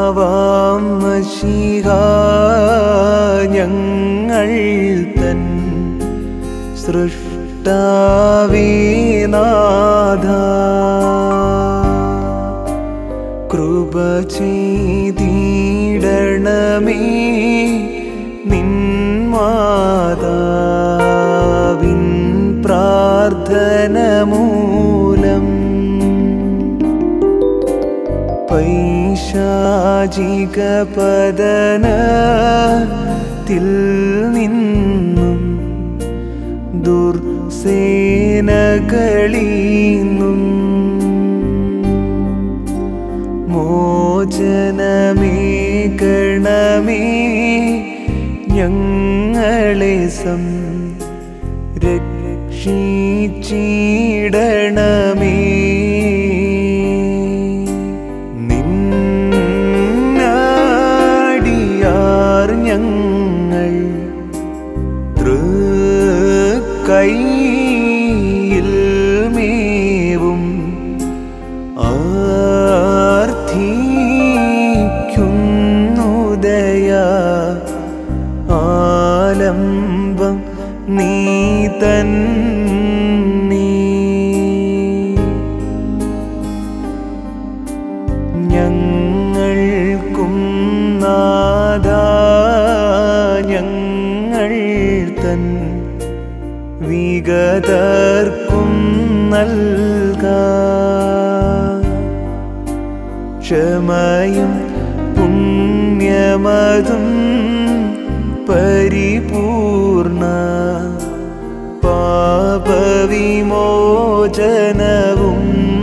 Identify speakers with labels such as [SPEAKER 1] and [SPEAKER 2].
[SPEAKER 1] ആത്മാവാം മഷിഹ ഞങ്ങൾ തൻ സൃഷ്ടാവീനാഥ കൃപ ചെയ്തിടണമേ നിൻ മാതാവിൻ പ്രാർത്ഥന മൂലം പൈശാചിക പതനത്തിൽ നിന്നും ദുർസേനകളീന്നും മോചനമേകണമേ ഞങ്ങളെ സം രക്ഷിച്ചിടണമേ നിന്നടിയാർ ഞങ്ങൾ തൃക്കൈയിൽ മേവും ആർത്ഥിക്കുന്നുദയ ആലംബം നീ തന്നെ ഞങ്ങൾക്കും നാദ ഞങ്ങൾ തൻ വിഗതർക്കും നൽക ക്ഷമയും പുണ്യമതും പരിപൂർണ പാപവിമോചനവും